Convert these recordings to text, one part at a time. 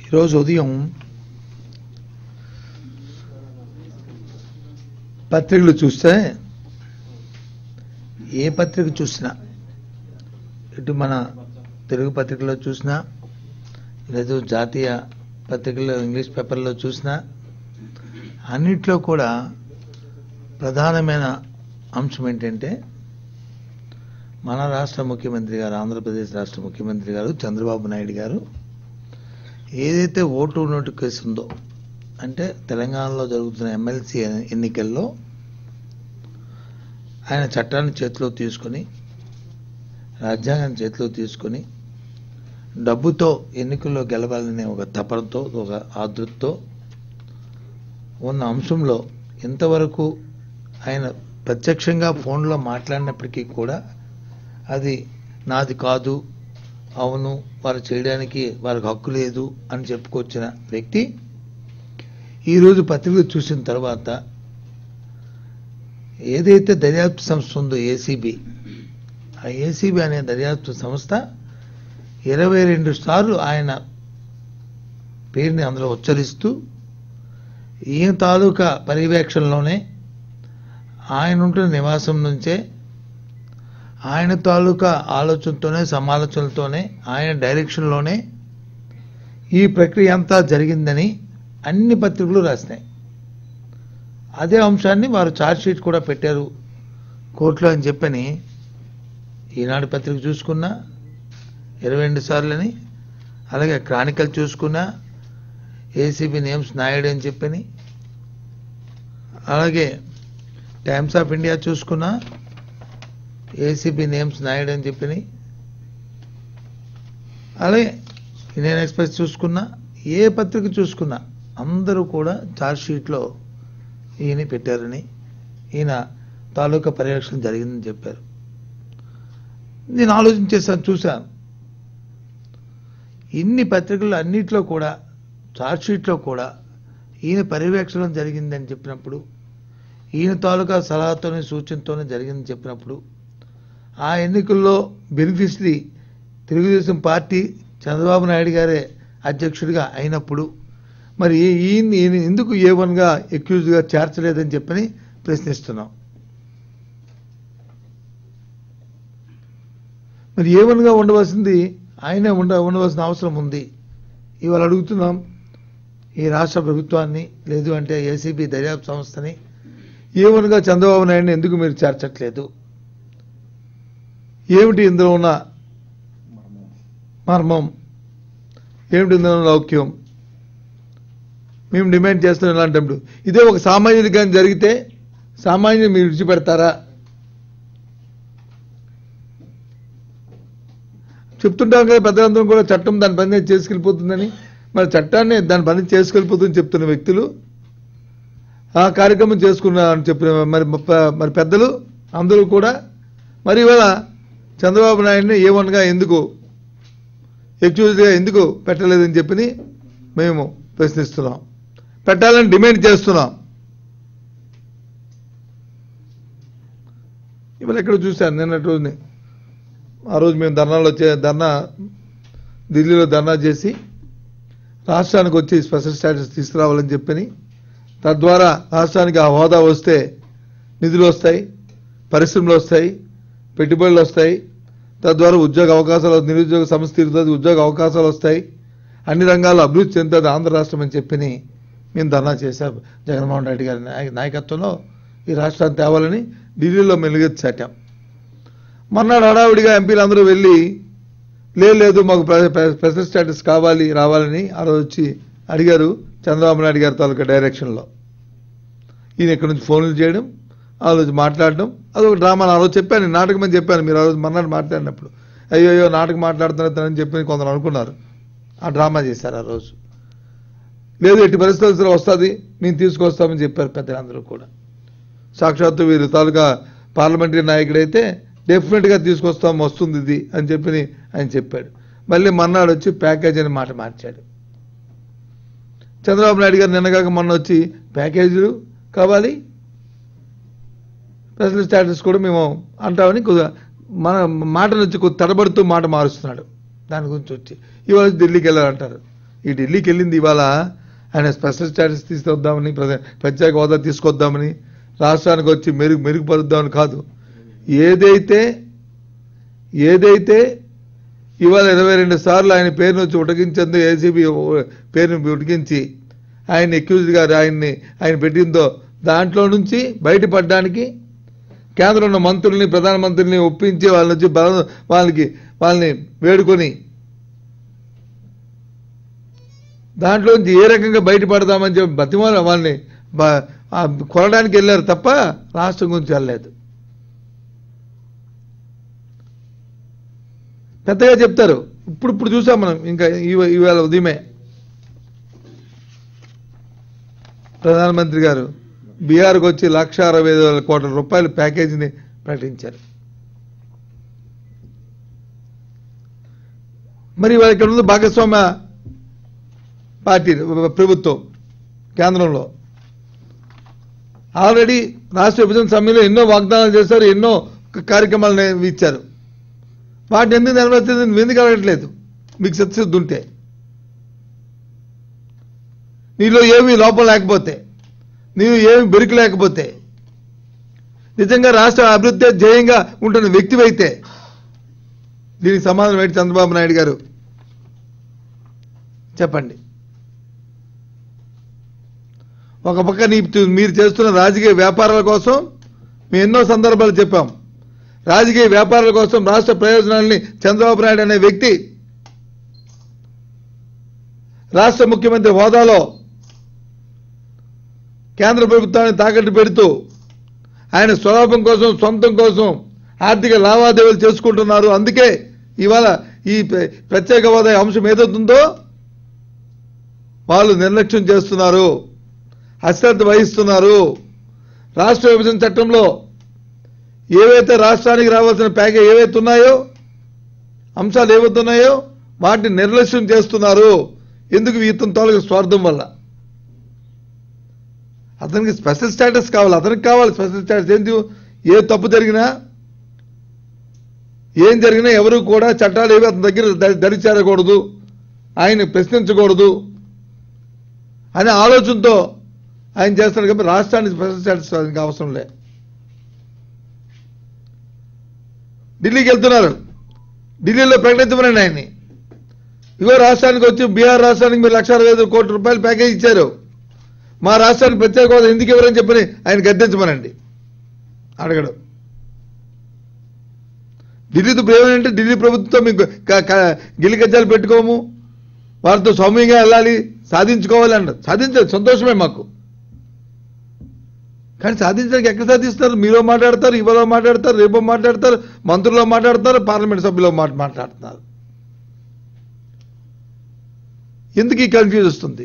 ఈరోజు ఉదయం పత్రికలు చూస్తే ఏ పత్రిక చూసినా ఇటు మన తెలుగు పత్రికలో చూసినా లేదు జాతీయ పత్రికల్లో ఇంగ్లీష్ పేపర్లో చూసినా అన్నిట్లో కూడా ప్రధానమైన అంశం ఏంటంటే మన రాష్ట్ర ముఖ్యమంత్రి గారు ఆంధ్రప్రదేశ్ రాష్ట్ర ముఖ్యమంత్రి గారు చంద్రబాబు నాయుడు గారు ఏదైతే ఓటు నోటిఫికేషన్ ఉందో అంటే తెలంగాణలో జరుగుతున్న ఎమ్మెల్సీ ఎన్నికల్లో ఆయన చట్టాన్ని చేతిలో తీసుకొని రాజ్యాంగాన్ని చేతిలో తీసుకొని డబ్బుతో ఎన్నికల్లో గెలవాలనే ఒక తపనతో ఒక ఆదృతతో ఉన్న అంశంలో ఇంతవరకు ఆయన ప్రత్యక్షంగా ఫోన్లో మాట్లాడినప్పటికీ కూడా అది నాది కాదు అవును వారు చేయడానికి వారికి హక్కు లేదు అని చెప్పుకొచ్చిన వ్యక్తి ఈరోజు పత్రికలు చూసిన తర్వాత ఏదైతే దర్యాప్తు సంస్థ ఉందో ఏసీబీ ఆ ఏసీబీ అనే దర్యాప్తు సంస్థ ఇరవై రెండు సార్లు ఆయన పేరుని అందులో ఉచ్చరిస్తూ ఈయన తాలూకా పర్యవేక్షణలోనే ఆయన ఉంటున్న నివాసం నుంచే ఆయన తాలూకా ఆలోచనతోనే సమాలోచనలతోనే ఆయన డైరెక్షన్లోనే ఈ ప్రక్రియ అంతా జరిగిందని అన్ని పత్రికలు రాసినాయి అదే అంశాన్ని వారు ఛార్జ్షీట్ కూడా పెట్టారు కోర్టులో అని చెప్పని ఈనాడు పత్రిక చూసుకున్నా ఇరవై రెండు సార్లని అలాగే క్రానికల్ చూసుకున్నా ఏసీబీ నేమ్స్ నాయుడు అని చెప్పని అలాగే టైమ్స్ ఆఫ్ ఇండియా చూసుకున్నా ఏసీబీ నేమ్స్ నాయుడు అని చెప్పని అలాగే ఇండియన్ ఎక్స్ప్రెస్ చూసుకున్నా ఏ పత్రిక చూసుకున్నా అందరూ కూడా ఛార్జ్షీట్లో ఈయన పెట్టారని ఈయన తాలూకా పర్యవేక్షణ జరిగిందని చెప్పారు నేను ఆలోచించేసాను చూశాను ఇన్ని పత్రికలు అన్నిట్లో కూడా ఛార్జ్షీట్లో కూడా ఈయన పర్యవేక్షణ జరిగిందని చెప్పినప్పుడు ఈయన తాలూకా సలహాతోనే సూచనతోనే జరిగిందని చెప్పినప్పుడు ఆ ఎన్నికల్లో బెనిఫిషరీ తెలుగుదేశం పార్టీ చంద్రబాబు నాయుడు గారే అధ్యక్షుడిగా అయినప్పుడు మరి ఈయన ఈయన ఎందుకు ఏ వన్గా ఎక్యూజ్గా చేర్చలేదని చెప్పని ప్రశ్నిస్తున్నాం మరి ఏ వన్గా ఉండవలసింది ఆయనే ఉండ ఉండవలసిన అవసరం ఉంది ఇవాళ అడుగుతున్నాం ఈ రాష్ట్ర ప్రభుత్వాన్ని లేదు అంటే ఏసీబీ దర్యాప్తు సంస్థని ఏ వన్గా చంద్రబాబు నాయుడిని ఎందుకు మీరు చేర్చట్లేదు ఏమిటి ఇందులో ఉన్న మర్మం ఏమిటి ఇందులో ఉన్న లౌక్యం మేము డిమాండ్ చేస్తున్నాం ఇలాంటప్పుడు ఇదే ఒక సామాన్యుడికి కానీ జరిగితే సామాన్యుని మీరు విడిచిపెడతారా చెప్తుంటాం కదా పెద్దలందరం కూడా చట్టం దాని పని చేసుకెళ్ళిపోతుందని మరి చట్టాన్ని దాని పని చేసుకెళ్ళిపోతుందని చెప్తున్న వ్యక్తులు ఆ కార్యక్రమం చేసుకున్నా అని చెప్పిన మరి ప- మరి పెద్దలు అందరూ కూడా మరి ఇవాళ చంద్రబాబు నాయుడిని ఏ వన్గా ఎందుకు ఎక్యూజ్గా ఎందుకు పెట్టలేదని చెప్పి మేము ప్రశ్నిస్తున్నాం పెట్టాలని డిమాండ్ చేస్తున్నాం ఇవాళ ఎక్కడ చూశాను నిన్నటి రోజుని ఆ రోజు మేము ధర్నాలో చే ధర్నా ఢిల్లీలో ధర్నా చేసి రాష్ట్రానికి వచ్చి స్పెషల్ స్టాటస్ తీసుకురావాలని చెప్పని తద్వారా రాష్ట్రానికి ఆ హోదా వస్తే నిధులు వస్తాయి పరిశ్రమలు వస్తాయి పెట్టుబడులు వస్తాయి తద్వారా ఉద్యోగ అవకాశాలు నిరుద్యోగ సమస్య తీరుతుంది ఉద్యోగ అవకాశాలు వస్తాయి అన్ని రంగాల్లో అభివృద్ధి చెందుతుంది ఆంధ్ర రాష్ట్రం అని చెప్పి మేము ధర్నా చేశాం జగన్మోహన్ రెడ్డి గారి నాయ- నాయకత్వంలో ఈ రాష్ట్రాన్ని తేవాలని ఢిల్లీలో మెలుగెత్తి చాటాం మర్నాడు హడావిడిగా ఎంపీలు అందరూ వెళ్ళి లేదు లేదు మాకు ప్రె- ప్రె- స్పెషల్ స్టేటస్ కావాలి రావాలని ఆ రోజు వచ్చి అడిగారు చంద్రబాబు నాయుడు గారి తాలూకా డైరెక్షన్లో ఈయన ఇక్కడ నుంచి ఫోన్లు చేయడం ఆ రోజు మాట్లాడడం అదొక డ్రామా ఆ రోజు చెప్పాను నేను నాటకం అని చెప్పాను మీరు ఆ రోజు మర్నాడు మాట్లాడినప్పుడు అయ్యో అయ్యో నాటకం మాట్లాడుతున్నారని చెప్పి కొందరు అనుకున్నారు ఆ డ్రామా చేశారు ఆ రోజు లేదు ఎట్టి పరిస్థితుల్లో వస్తుంది మేము తీసుకొస్తామని చెప్పారు పెద్దలందరూ కూడా సాక్షాత్తు వీరు తాలూకా పార్లమెంటరీ నాయకుడైతే డెఫినెట్గా తీసుకొస్తాం వస్తుంది ఇది అని చెప్పి ఆయన చెప్పాడు మళ్ళీ మన్నాడు వచ్చి ప్యాకేజ్ అని మాట మార్చాడు చంద్రబాబు నాయుడు గారు నిన్నగాక మొన్న వచ్చి ప్యాకేజీలు కావాలి స్పెషల్ స్టాటస్ కూడా మేము అంటామని కొద్దిగా మన మాటను వచ్చి కొద్ది తడబడుతూ మాట మారుస్తున్నాడు దాని గురించి వచ్చి ఇవాళ ఢిల్లీకి వెళ్ళాలంటారు ఈ ఢిల్లీకి వెళ్ళింది ఇవాళ ఆయన స్పెషల్ స్టాటస్ తీసుకొద్దామని ప్రజ- ప్రత్యేక హోదా తీసుకొద్దామని రాష్ట్రానికి వచ్చి మెరుగు మెరుగుపరుద్దామని కాదు ఏదైతే ఏదైతే ఇవాళ ఇరవై రెండు సార్లు ఆయన పేరును వచ్చి ఉటకించేందుకు ఏసీబీ పేరును ఉటకించి ఆయన అక్యూజ్డ్ గారు ఆయన్ని ఆయన పెట్టిందో దాంట్లో నుంచి బయటపడడానికి కేంద్రంలో ఉన్న మంత్రుల్ని ప్రధానమంత్రిని ఒప్పించి వాళ్ళ నుంచి బల వాళ్ళకి వాళ్ళని వేడుకొని దాంట్లోంచి ఏ రకంగా బయటపడదామని చెప్పి బతిమాల వాళ్ళని బ- ఆ కొనడానికి వెళ్ళారు తప్ప రాష్ట్రం గురించి వెళ్ళలేదు పెద్దగా చెప్తారు ఇప్పుడు ఇప్పుడు చూసాం మనం ఇంకా ఇవ- ఇవాళ ఉదయమే ప్రధానమంత్రి గారు బీహార్కి వచ్చి లక్ష అరవై ఐదు వేల కోట్ల రూపాయల ప్యాకేజీని ప్రకటించారు మరి వాళ్ళ ఇక్కడ ఉంది భాగస్వామ్య పార్టీ ప్రభుత్వం కేంద్రంలో ఆల్రెడీ రాష్ట్ర విభజన సమయంలో ఎన్నో వాగ్దానాలు చేశారు ఎన్నో కార్యక్రమాలు ఇచ్చారు వాటిని ఎందుకు నెరవేర్చేది నువ్వు ఎందుకు అడగట్లేదు మీకు సత్యశుద్ధి ఉంటే నీలో ఏమీ లోపం లేకపోతే నీవు ఏమి బెరుకు లేకపోతే నిజంగా రాష్ట్ర అభివృద్ధి ధ్యేయంగా ఉంటున్న వ్యక్తివైతే దీనికి సమాధానం ఏంటి చంద్రబాబు నాయుడు గారు చెప్పండి ఒక పక్క నీ మీరు చేస్తున్న రాజకీయ వ్యాపారాల కోసం మేము ఎన్నో సందర్భాలు చెప్పాం రాజకీయ వ్యాపారాల కోసం రాష్ట్ర ప్రయోజనాల్ని చంద్రబాబు నాయుడు అనే వ్యక్తి రాష్ట్ర ముఖ్యమంత్రి హోదాలో కేంద్ర ప్రభుత్వాన్ని తాకట్టు పెడుతూ ఆయన స్వలాభం కోసం సొంతం కోసం ఆర్థిక లావాదేవీలు చేసుకుంటున్నారు అందుకే ఇవాళ ఈ ప్ర- ప్రత్యేక హోదా అంశం ఏదవుతుందో వాళ్ళు నిర్లక్ష్యం చేస్తున్నారు అశ్రద్ధ వహిస్తున్నారు రాష్ట్ర విభజన చట్టంలో ఏవైతే రాష్ట్రానికి రావాల్సిన ప్యాకేజ్ ఏవైతే ఉన్నాయో అంశాలు ఏవైతే ఉన్నాయో వాటిని నిర్లక్ష్యం చేస్తున్నారు ఎందుకు ఇతని తోలకి స్వార్థం వల్ల అతనికి స్పెషల్ స్టేటస్ కావాలి అతనికి కావాలి స్పెషల్ స్టేటస్ ఏంటి ఏ తప్పు జరిగినా ఏం జరిగినా ఎవరు కూడా చట్టాలు ఏవి అతని దగ్గర ద- దరి చేరకూడదు ఆయన ప్రశ్నించకూడదు అనే ఆలోచనతో ఆయన చేస్తాడు కాబట్టి రాష్ట్రానికి స్పెషల్ స్టేటస్ ఆయనకి అవసరం లే ఢిల్లీకి వెళ్తున్నారు ఢిల్లీలో ప్రకటించమనండి ఆయన్ని ఇగో రాష్ట్రానికి వచ్చి బీహార్ రాష్ట్రానికి మీరు లక్ష అరవై ఐదు కోట్ల రూపాయలు ప్యాకేజ్ ఇచ్చారు మా రాష్ట్రానికి ప్రత్యేక హోదా ఎందుకు ఎవరని చెప్పని ఆయన గద్దించమనండి అడగడు ఢిల్లీతో ఏమంటే ఢిల్లీ ప్రభుత్వం మీకు క- క- గిలిగజ్జాలు పెట్టుకోము వారితో సౌమ్యంగా వెళ్ళాలి సాధించుకోవాలి అంటారు సాధించాలి సంతోషమే మాకు కానీ సాధించడానికి ఎక్కడ సాధిస్తారు మీరో మాట్లాడతారు ఇవాళ మాట్లాడతారు రేపో మాట్లాడతారు మంత్రుల్లో మాట్లాడతారు పార్లమెంట్ సభ్యులో మాట మాట్లాడుతున్నారు ఎందుకు ఈ కన్ఫ్యూజ్ వస్తుంది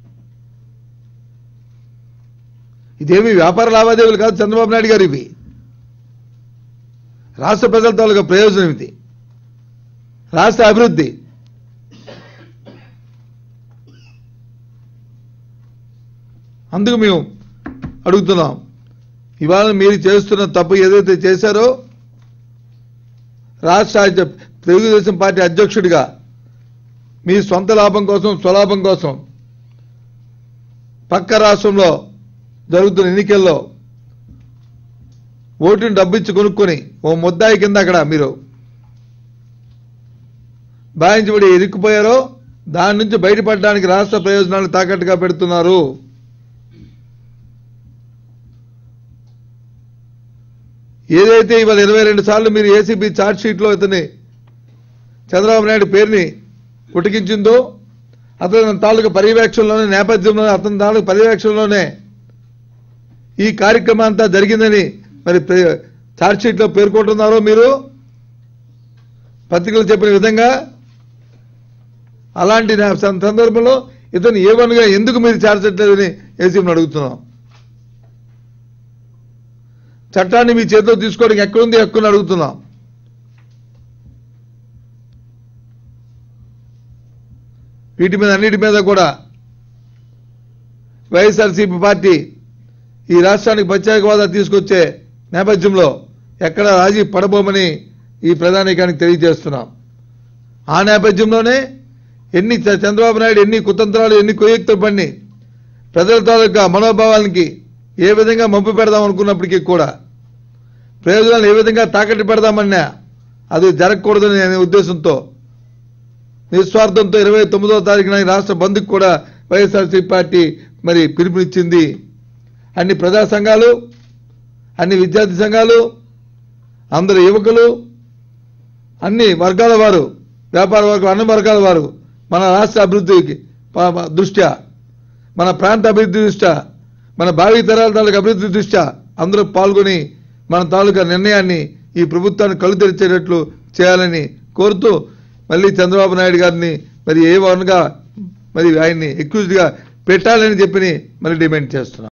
ఇదేమి వ్యాపార లావాదేవీలు కాదు చంద్రబాబు నాయుడు గారు ఇవి రాష్ట్ర ప్రజల తాలూకా ప్రయోజనం ఇది రాష్ట్ర అభివృద్ధి అందుకు మేము అడుగుతున్నాం ఇవాళ మీరు చేస్తున్న తప్పు ఏదైతే చేశారో రాష్ట్ర అధ్య- తెలుగుదేశం పార్టీ అధ్యక్షుడిగా మీ సొంత లాభం కోసం స్వలాభం కోసం పక్క రాష్ట్రంలో జరుగుతున్న ఎన్నికల్లో ఓటుని డబ్బిచ్చి కొనుక్కొని ఓ ముద్దాయి కింద అక్కడ మీరు బాయించబడి ఇరుక్కుపోయారో దాని నుంచి బయటపడడానికి రాష్ట్ర ప్రయోజనాలు తాకట్టుగా పెడుతున్నారు ఏదైతే ఇవాళ ఇరవై రెండు సార్లు మీరు ఏసీబీ ఛార్జ్ షీట్లో ఇతని చంద్రబాబు నాయుడు పేరుని ఉటికించిందో అతని తాలూకు పర్యవేక్షణలోనే నేపథ్యంలోనే అతని తాలూకు పర్యవేక్షణలోనే ఈ కార్యక్రమం అంతా జరిగిందని మరి ప్ర- ఛార్జ్ షీట్లో పేర్కొంటున్నారో మీరు పత్రికలు చెప్పిన విధంగా అలాంటి నా- సం- సందర్భంలో ఇతను ఏవన్గా ఎందుకు మీరు చేర్చట్లేదని ఏసీని అడుగుతున్నాం చట్టాన్ని మీ చేతిలో తీసుకోవడానికి ఎక్కడుంది హక్కుని అడుగుతున్నాం వీటి మీద అన్నిటి మీద కూడా వైఎస్ఆర్సీపీ పార్టీ ఈ రాష్ట్రానికి ప్రత్యేక హోదా తీసుకొచ్చే నేపథ్యంలో ఎక్కడ రాజీ పడబోమని ఈ ప్రధానికానికి తెలియజేస్తున్నాం ఆ నేపథ్యంలోనే ఎన్ని చ- చంద్రబాబు నాయుడు ఎన్ని కుతంత్రాలు ఎన్ని కుయుక్తులు పన్ని ప్రజల తాలూకా మనోభావాలకి ఏ విధంగా మంపు పెడదాం అనుకున్నప్పటికీ కూడా ప్రయోజనాలు ఏ విధంగా తాకట్టు పెడదామన్నా అది జరగకూడదని అనే ఉద్దేశంతో నిస్వార్థంతో ఇరవై తొమ్మిదో తారీఖున ఈ రాష్ట్ర బంద్కు కూడా వైఎస్ఆర్సీ పార్టీ మరి పిలుపునిచ్చింది అన్ని ప్రజా సంఘాలు అన్ని విద్యార్థి సంఘాలు అందరు యువకులు అన్ని వర్గాల వారు వ్యాపార వర్గం అన్ని వర్గాల వారు మన రాష్ట్ర అభివృద్ధికి ప- ప- దృష్ట్యా మన ప్రాంత అభివృద్ధి దృష్ట్యా మన భావి తరాల తాలూకు అభివృద్ధి దృష్ట్యా అందరూ పాల్గొని మన తాలూకా నిర్ణయాన్ని ఈ ప్రభుత్వాన్ని కళ్ళు తెరిచేటట్లు చేయాలని కోరుతూ మళ్ళీ చంద్రబాబు నాయుడు గారిని మరి ఏ వన్గా మరి ఆయన్ని ఎక్యూజ్డ్గా పెట్టాలని చెప్పి మరి డిమాండ్ చేస్తున్నాం